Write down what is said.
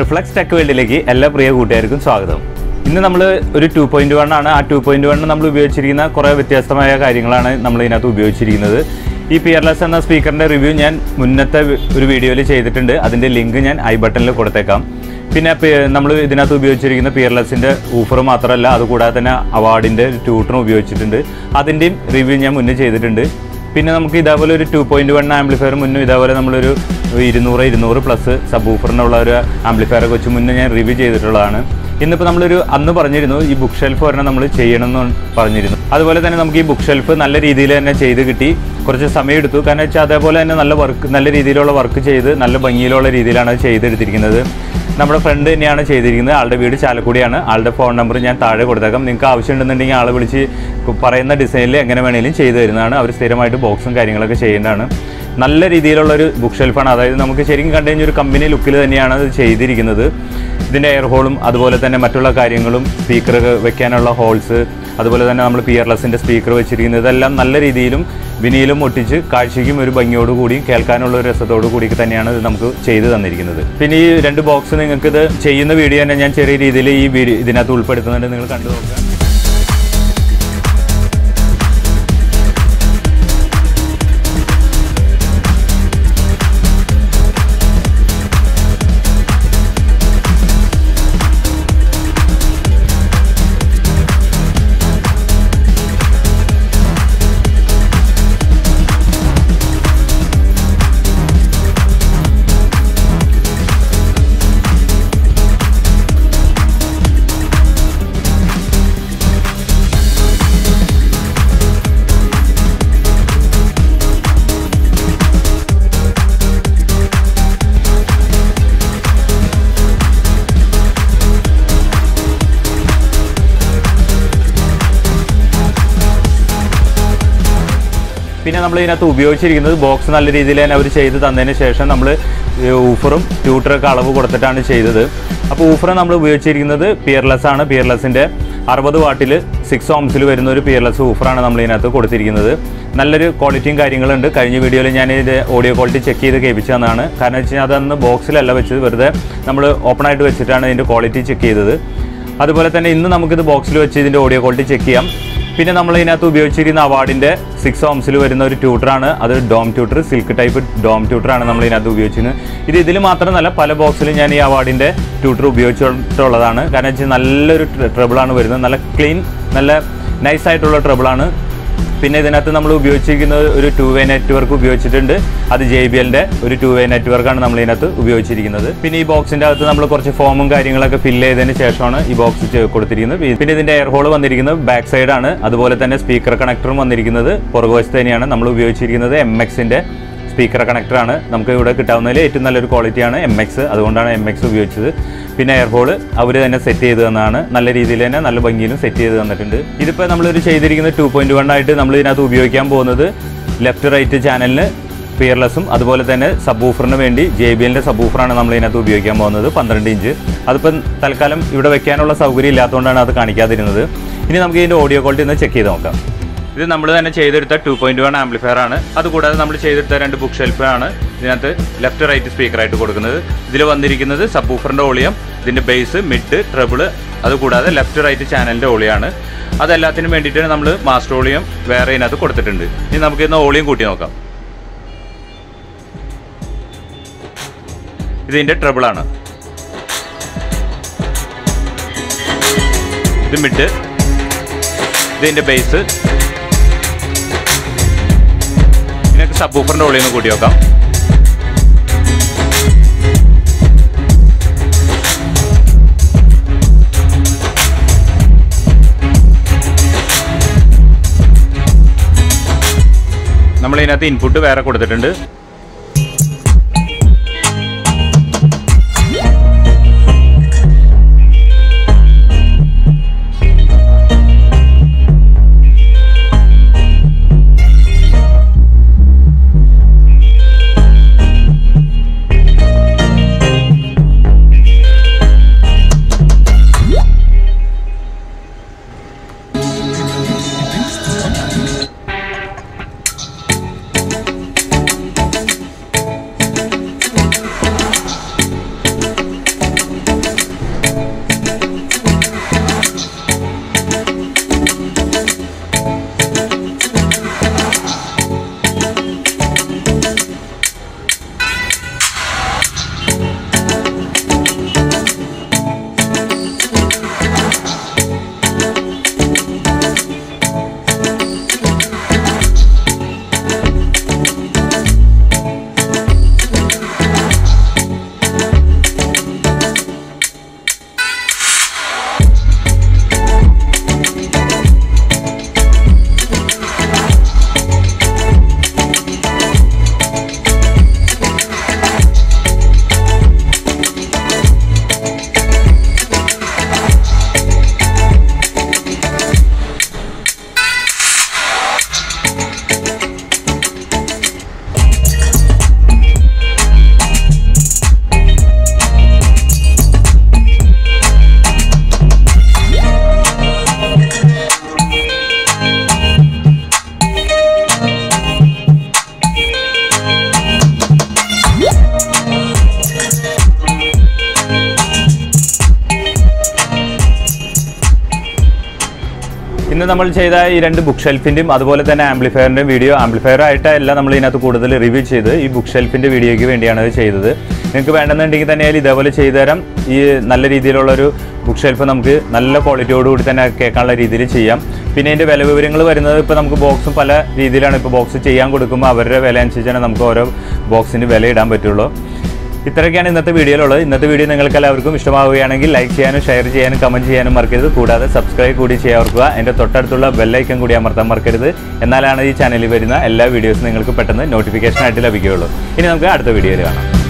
reflux tech വേൾഡിലേക്ക് എല്ലാ പ്രിയ കൂട്ടുകാർക്കും സ്വാഗതം ഇന്ന് നമ്മൾ ഒരു ടു പോയിന്റ് വൺ ആണ് ആ ടു പോയിന്റ് വൺ നമ്മൾ ഉപയോഗിച്ചിരിക്കുന്ന കുറേ വ്യത്യസ്തമായ കാര്യങ്ങളാണ് നമ്മൾ ഇതിനകത്ത് ഉപയോഗിച്ചിരിക്കുന്നത് ഈ പിയർലെസ് എന്ന സ്പീക്കറിൻ്റെ റിവ്യൂ ഞാൻ മുന്നത്തെ വി- ഒരു വീഡിയോയിൽ ചെയ്തിട്ടുണ്ട് അതിൻ്റെ ലിങ്ക് ഞാൻ ഐ ബട്ടണിൽ കൊടുത്തേക്കാം പിന്നെ നമ്മൾ ഇതിനകത്ത് ഉപയോഗിച്ചിരിക്കുന്ന പിയർലെസിൻ്റെ ഊഫർ മാത്രമല്ല അതുകൂടാതെ തന്നെ അവാർഡിൻ്റെ ട്യൂട്ടറും ഉപയോഗിച്ചിട്ടുണ്ട് അതിൻ്റെയും റിവ്യൂ ഞാൻ മുന്നേ ചെയ്തിട്ടുണ്ട് പിന്നെ നമുക്ക് ഇതേപോലെ ഒരു ടു പോയിന്റ് വൺ ആംപ്ലിഫയർ മുന്നും ഇതേപോലെ നമ്മളൊരു ഇരുന്നൂറ് ഇരുന്നൂറ് പ്ലസ് സബ് ഊഫറിനുള്ള ഒരു ആംപ്ലിഫയർ ഒക്കെ വെച്ച് മുന്നേ ഞാൻ റിവ്യൂ ചെയ്തിട്ടുള്ളതാണ് ഇന്നിപ്പോൾ നമ്മളൊരു അന്ന് പറഞ്ഞിരുന്നു ഈ ബുക്ക് ഷെൽഫ് ഒരെണ്ണം നമ്മൾ ചെയ്യണമെന്ന് പറഞ്ഞിരുന്നു അതുപോലെ തന്നെ നമുക്ക് ഈ ബുക്ക് ഷെൽഫ് നല്ല രീതിയിൽ തന്നെ ചെയ്ത് കിട്ടി കുറച്ച് സമയം എടുത്തു കാരണം വെച്ചാൽ അതേപോലെ തന്നെ നല്ല വർക്ക് നല്ല രീതിയിലുള്ള വർക്ക് ചെയ്ത് നല്ല ഭംഗിയിലുള്ള രീതിയിലാണ് അത് ചെയ്തെടുത്തിരിക്കുന്നത് നമ്മുടെ ഫ്രണ്ട് തന്നെയാണ് ചെയ്തിരിക്കുന്നത് ആളുടെ വീട് ചാലക്കുടിയാണ് ആളുടെ ഫോൺ നമ്പർ ഞാൻ താഴെ കൊടുത്തേക്കാം നിങ്ങൾക്ക് ആവശ്യമുണ്ടെന്നുണ്ടെങ്കിൽ ആളെ വിളിച്ച് പറയുന്ന ഡിസൈനിൽ എങ്ങനെ വേണമെങ്കിലും ചെയ്തു തരുന്നതാണ് അവർ സ്ഥിരമായിട്ട് ബോക്സും കാര്യങ്ങളൊക്കെ ചെയ്യേണ്ടതാണ് നല്ല രീതിയിലുള്ള ഒരു ബുക്ക് ഷെൽഫാണ് അതായത് നമുക്ക് ശരിക്കും കണ്ടു കഴിഞ്ഞാൽ ഒരു കമ്പനി ലുക്കിൽ തന്നെയാണ് അത് ചെയ്തിരിക്കുന്നത് ഇതിൻ്റെ എയർ ഹോളും അതുപോലെ തന്നെ മറ്റുള്ള കാര്യങ്ങളും സ്പീക്കർ വെക്കാനുള്ള ഹോൾസ് അതുപോലെ തന്നെ നമ്മൾ പിയർലെസിൻ്റെ സ്പീക്കർ വെച്ചിരിക്കുന്നത് ഇതെല്ലാം നല്ല രീതിയിലും വിനിയിലും ഒട്ടിച്ച് കാഴ്ചയ്ക്കും ഒരു ഭംഗിയോടുകൂടി കേൾക്കാനുള്ള ഒരു രസത്തോടു കൂടി തന്നെയാണ് ഇത് നമുക്ക് ചെയ്തു തന്നിരിക്കുന്നത് പിന്നെ ഈ രണ്ട് ബോക്സ് നിങ്ങൾക്ക് ഇത് ചെയ്യുന്ന വീഡിയോ തന്നെ ഞാൻ ചെറിയ രീതിയിൽ ഈ വീഡിയോ ഇതിനകത്ത് ഉൾപ്പെടുത്തുന്നുണ്ട് നിങ്ങൾ കണ്ടു നോക്കുക പിന്നെ നമ്മൾ ഇതിനകത്ത് ഉപയോഗിച്ചിരിക്കുന്നത് ബോക്സ് നല്ല രീതിയിൽ തന്നെ അവർ ചെയ്ത് തന്നതിന് ശേഷം നമ്മൾ ഊഫറും ട്യൂട്ടറൊക്കെ അളവ് കൊടുത്തിട്ടാണ് ചെയ്തത് അപ്പോൾ ഊഫർ നമ്മൾ ഉപയോഗിച്ചിരിക്കുന്നത് പിയർലെസ് ആണ് പിയർലെസിൻ്റെ അറുപത് വാട്ടിൽ സിക്സ് ഓംസിൽ വരുന്ന ഒരു പിയർലെസ് ഊഫറാണ് നമ്മൾ ഇതിനകത്ത് കൊടുത്തിരിക്കുന്നത് നല്ലൊരു ക്വാളിറ്റിയും കാര്യങ്ങളുണ്ട് കഴിഞ്ഞ വീഡിയോയിൽ ഞാൻ ഇത് ഓഡിയോ ക്വാളിറ്റി ചെക്ക് ചെയ്ത് കേൾപ്പിച്ചു തന്നതാണ് കാരണം വെച്ച് കഴിഞ്ഞാൽ അതന്ന് ബോക്സിലല്ല വെച്ചത് വെറുതെ നമ്മൾ ഓപ്പൺ ആയിട്ട് വെച്ചിട്ടാണ് ഇതിൻ്റെ ക്വാളിറ്റി ചെക്ക് ചെയ്തത് അതുപോലെ തന്നെ ഇന്ന് നമുക്കിത് ബോക്സിൽ വെച്ച് ഇതിൻ്റെ ഓഡിയോ ക്വാളിറ്റി ചെക്ക് ചെയ്യാം പിന്നെ നമ്മൾ ഇതിനകത്ത് ഉപയോഗിച്ചിരിക്കുന്ന അവാർഡിൻ്റെ സിക്സ് ഓംസിൽ വരുന്ന ഒരു ട്യൂട്ടറാണ് അത് dome tweeter silk type dome ട്യൂട്ടറാണ് നമ്മൾ ഇതിനകത്ത് ഉപയോഗിച്ചിരുന്നത് ഇത് ഇതിൽ മാത്രമല്ല പല ബോക്സിലും ഞാൻ ഈ അവാർഡിൻ്റെ ട്യൂട്ടർ ഉപയോഗിച്ചിട്ടുള്ളതാണ് കാരണം വെച്ചാൽ നല്ലൊരു ട്രബിളാണ് വരുന്നത് നല്ല ക്ലീൻ നല്ല നൈസ് ആയിട്ടുള്ള ട്രബിളാണ് പിന്നെ ഇതിനകത്ത് നമ്മൾ ഉപയോഗിച്ചിരിക്കുന്നത് ഒരു ടു വേ നെറ്റ്വർക്ക് ഉപയോഗിച്ചിട്ടുണ്ട് അത് ജെ ബി എല്ലിൻ്റെ ഒരു ടു വേ നെറ്റ്വർക്കാണ് നമ്മൾ ഇതിനകത്ത് ഉപയോഗിച്ചിരിക്കുന്നത് പിന്നെ ഈ ബോക്സിൻ്റെ അകത്ത് നമ്മൾ കുറച്ച് ഫോമും കാര്യങ്ങളൊക്കെ ഫില്ല് ചെയ്തതിന് ശേഷമാണ് ഈ ബോക്സ് ചെ- കൊടുത്തിരിക്കുന്നത് പിന്നെ ഇതിൻ്റെ എയർ ഹോൾ വന്നിരിക്കുന്നത് ബാക്ക് സൈഡാണ് അതുപോലെ തന്നെ സ്പീക്കർ കണക്ടറും വന്നിരിക്കുന്നത് പുറകുവശത്ത് തന്നെയാണ് നമ്മൾ ഉപയോഗിച്ചിരിക്കുന്നത് എം എക്സിൻ്റെ സ്പീക്കർ കണക്ടറാണ് നമുക്ക് ഇവിടെ കിട്ടാവുന്നതിൽ ഏറ്റവും നല്ലൊരു ക്വാളിറ്റിയാണ് എം എക്സ് അതുകൊണ്ടാണ് എം എക്സ് ഉപയോഗിച്ചത് പിന്നെ എയർ ഹോൾ അവർ തന്നെ സെറ്റ് ചെയ്ത് തന്നതാണ് നല്ല രീതിയിൽ തന്നെ നല്ല ഭംഗിയിലും സെറ്റ് ചെയ്ത് തന്നിട്ടുണ്ട് ഇതിപ്പോൾ നമ്മളൊരു ചെയ്തിരിക്കുന്നത് ടു പോയിൻറ്റ് വൺ ആയിട്ട് നമ്മൾ ഇതിനകത്ത് ഉപയോഗിക്കാൻ പോകുന്നത് ലെഫ്റ്റ് റൈറ്റ് ചാനലിന് പിയർലെസ്സും അതുപോലെ തന്നെ സബ് ഊഫറിന് വേണ്ടി ജെ ബി എല്ലിൻ്റെ സബ് ഊഫറാണ് നമ്മൾ ഇതിനകത്ത് ഉപയോഗിക്കാൻ പോകുന്നത് പന്ത്രണ്ട് ഇഞ്ച് അതിപ്പം തൽക്കാലം ഇവിടെ വെക്കാനുള്ള സൗകര്യം ഇല്ലാത്തതുകൊണ്ടാണ് അത് കാണിക്കാതിരുന്നത് ഇനി നമുക്ക് ഇതിൻ്റെ ഓഡിയോ ക്വാളിറ്റി ഒന്ന് ചെക്ക് ചെയ്ത് നോക്കാം ഇത് നമ്മൾ തന്നെ ചെയ്തെടുത്ത ടു പോയിന്റ് വൺ ആംപ്ലിഫയർ ആണ് അതുകൂടാതെ നമ്മൾ ചെയ്തെടുത്ത രണ്ട് ബുക്ക് ഷെൽഫാണ് ഇതിനകത്ത് ലെഫ്റ്റ് റൈറ്റ് സ്പീക്കർ ആയിട്ട് കൊടുക്കുന്നത് ഇതിൽ വന്നിരിക്കുന്നത് സബ് ഊഫറിൻ്റെ ഓളിയം ഇതിൻ്റെ ബേസ് മിഡ് ട്രബിള് അതുകൂടാതെ ലെഫ്റ്റ് റൈറ്റ് ചാനലിൻ്റെ ഓളിയാണ് അതെല്ലാത്തിനും വേണ്ടിയിട്ട് നമ്മൾ മാസ്റ്റർ ഓളിയം വേറെ ഇതിനകത്ത് കൊടുത്തിട്ടുണ്ട് ഇനി നമുക്ക് ഇന്ന് ഓളിയം കൂട്ടി നോക്കാം ഇതിൻ്റെ ട്രബിളാണ് ഇത് മിഡ് ഇതിൻ്റെ ബേസ് ഇതിനൊക്കെ സബ് ഊഫറിൻ്റെ ഉള്ളിൽ നിന്ന് കൂട്ടി നോക്കാം നമ്മൾ ഇതിനകത്ത് ഇൻപുട്ട് വേറെ കൊടുത്തിട്ടുണ്ട് ഇന്ന് നമ്മൾ ചെയ്ത ഈ രണ്ട് ബുക്ക് ഷെൽഫിൻ്റെയും അതുപോലെ തന്നെ ആംപ്ലിഫയറിൻ്റെയും വീഡിയോ ആംപ്ലിഫയർ ആയിട്ടല്ല നമ്മൾ ഇതിനകത്ത് കൂടുതൽ റിവ്യൂ ചെയ്ത് ഈ ബുക്ക് ഷെൽഫിൻ്റെ വീഡിയോയ്ക്ക് വേണ്ടിയാണ് ഇത് ചെയ്തത് നിങ്ങൾക്ക് വേണമെന്നുണ്ടെങ്കിൽ തന്നെ അതിൽ ഇതേപോലെ ചെയ്തു തരാം ഈ നല്ല രീതിയിലുള്ളൊരു ബുക്ക് ഷെൽഫ് നമുക്ക് നല്ല ക്വാളിറ്റിയോടുകൂടി തന്നെ കേൾക്കാനുള്ള രീതിയിൽ ചെയ്യാം പിന്നെ ഇതിൻ്റെ വില വിവരങ്ങൾ വരുന്നത് ഇപ്പോൾ നമുക്ക് ബോക്സും പല രീതിയിലാണ് ഇപ്പോൾ ബോക്സ് ചെയ്യാൻ കൊടുക്കുമ്പോൾ അവരുടെ വില അനുസരിച്ചാണ് നമുക്ക് ഓരോ ബോക്സിന് വില ഇടാൻ പറ്റുള്ളൂ ഇത്രയൊക്കെയാണ് ഇന്നത്തെ വീഡിയോയിലുള്ളത് ഇന്നത്തെ വീഡിയോ നിങ്ങൾക്ക് എല്ലാവർക്കും ഇഷ്ടമാവുകയാണെങ്കിൽ ലൈക്ക് ചെയ്യാനും ഷെയർ ചെയ്യാനും കമൻറ്റ് ചെയ്യാനും മറക്കരുത് കൂടാതെ സബ്സ്ക്രൈബ് കൂടി ചെയ്യാൻ ഓർക്കുക എൻ്റെ തൊട്ടടുത്തുള്ള ബെല്ലൈക്കൺ കൂടി അമർത്താൻ മറക്കരുത് എന്നാലാണ് ഈ ചാനലിൽ വരുന്ന എല്ലാ വീഡിയോസും നിങ്ങൾക്ക് പെട്ടെന്ന് നോട്ടിഫിക്കേഷൻ ആയിട്ട് ലഭിക്കുകയുള്ളൂ ഇനി നമുക്ക് അടുത്ത വീഡിയോയിൽ കാണാം